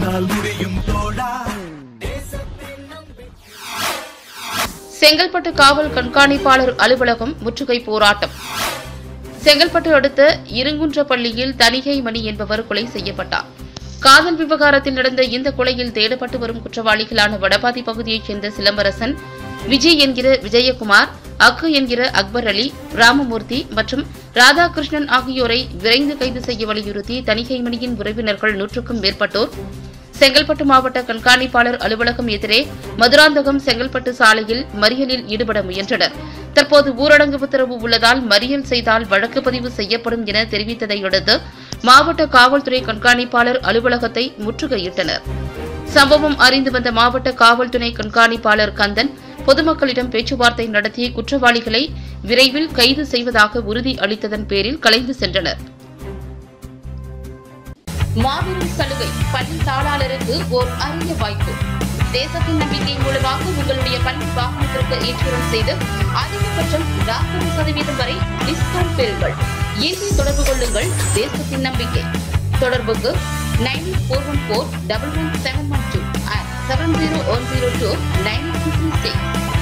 உன்னால் முடியும் தோழா செங்கல்பட்டு காவல் கண்காணிப்பாளர் அலுவலகம் முற்றுகை போராட்டம் செங்கல்பட்டு அடுத்த இருங்குன்றப்பள்ளியில் தணிகை மணி என்பவர் கொலை செய்யப்பட்டார் காதல் விவகாரத்தில் நடந்த இந்த கொலையில் தேடப்பட்டு வரும் குற்றவாளிகளான வடபாதி பகுதியைச் சேர்ந்த சிலம்பரசன் விஜய் என்கிற விஜயகுமார் அக்கு என்கிற அக்பர் அலி ராமமூர்த்தி மற்றும் ராதாகிருஷ்ணன் ஆகியோரை விரைந்து கைது செய்ய வலியுறுத்தி தணிகை மணியின் உறவினர்கள் நூற்றுக்கும் மேற்பட்டோர் செங்கல்பட்டு மாவட்ட கண்காணிப்பாளர் அலுவலகம் எதிரே மதுராந்தகம் செங்கல்பட்டு சாலையில் மறியலில் ஈடுபட முயன்றனர் தற்போது ஊரடங்கு உத்தரவு உள்ளதால் மறியல் செய்தால் வழக்கு பதிவு செய்யப்படும் என தெரிவித்ததை அடுத்து மாவட்ட காவல்துறை கண்காணிப்பாளர் அலுவலகத்தை முற்றுகையிட்டனர் சம்பவம் அறிந்து வந்த மாவட்ட காவல் துணை கண்காணிப்பாளர் கந்தன் பொதுமக்களிடம் பேச்சுவார்த்தை நடத்தி குற்றவாளிகளை விரைவில் கைது செய்வதாக உறுதி அளித்ததன் பேரில் கலைந்து சென்றனர் மாபெரும் சலுகை பள்ளி தாளாளருக்கு ஓர் அரிய வாய்ப்பு தேசத்தின் நம்பிக்கை மூலமாக உங்களுடைய பள்ளி வாகனத்திற்கு இன்சூரன்ஸ் செய்து அதிகபட்சம் நாற்பது சதவீதம் வரை டிஸ்கவுண்ட் பெறுங்கள் இன்றி தொடர்பு கொள்ளுங்கள் தேசத்தின் நம்பிக்கை தொடர்புக்கு nine four one four double one seven one two seven zero one zero two nine six